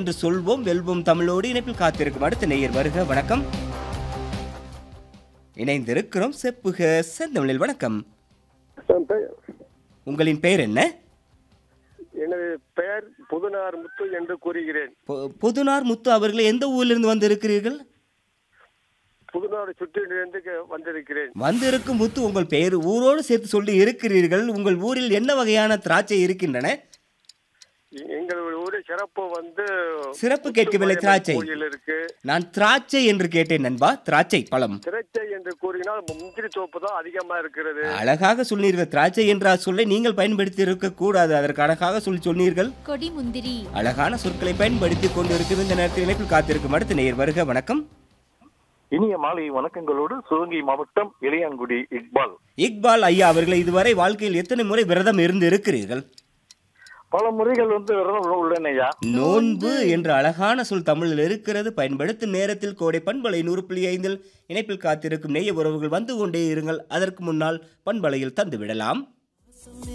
என்று சொல்வோம் வெல்வோம் தமிழோடு இணைப்பில் காத்திருக்கும் அடுத்த நேயர் வருக வணக்கம் இணைந்திருக்கிறோம் செப்புக செந்தமிழில் வணக்கம் என் பெயர் உங்களின் பெயர் என்ன எனது பெயர் புதுனார் முத்து என்று கூறுகிறேன் பொ- புதுனார் முத்து அவர்கள் எந்த ஊரிலிருந்து வந்திருக்கிறீர்கள் புதுநாடு சுற்றிலிருந்து க- வந்திருக்கிறேன் வந்திருக்கும் முத்து உங்கள் பெயர் ஊரோடு சேர்த்து சொல்லி இருக்கிறீர்கள் உங்கள் ஊரில் என்ன வகையான திராட்சை இருக்கின்றன எ- எங்கள் ஊரில் சிறப்பு வந்து சிறப்பு கேட்கவில்லை திராட்சை கோயில் இருக்கு நான் திராட்சை என்று கேட்டேன் நண்பா திராட்சை பழம் திராட்சை என்று கூறினால் முந்திரி தோப்பு தான் அதிகமா இருக்கிறது அழகாக சொன்னீர்கள் திராட்சை என்ற சொல்லை நீங்கள் பயன்படுத்தி இருக்க கூடாது அதற்கு அழகாக சொல்லி சொன்னீர்கள் கொடி முந்திரி அழகான சொற்களை பயன்படுத்தி கொண்டு இருக்கும் இந்த நேரத்தில் இணைப்பில் காத்திருக்கும் அடுத்த நேயர் வருக வணக்கம் இனிய மாலை வணக்கங்களோடு சிவகங்கை மாவட்டம் இளையான்குடி இக்பால் இக்பால் ஐயா அவர்கள் இதுவரை வாழ்க்கையில் எத்தனை முறை விரதம் இருந்து இருக்கிறீர்கள் பல முறைகள் வந்து விரதம் உள்ளனையா நோன்பு என்ற அழகான சொல் தமிழில் இருக்கிறது பயன்படுத்தும் நேரத்தில் கோடை பண்பலை நூறு புள்ளி ஐந்தில் இணைப்பில் காத்திருக்கும் நெய்ய உறவுகள் வந்து கொண்டே இருங்கள் அதற்கு முன்னால் பண்பலையில் தந்து விடலாம்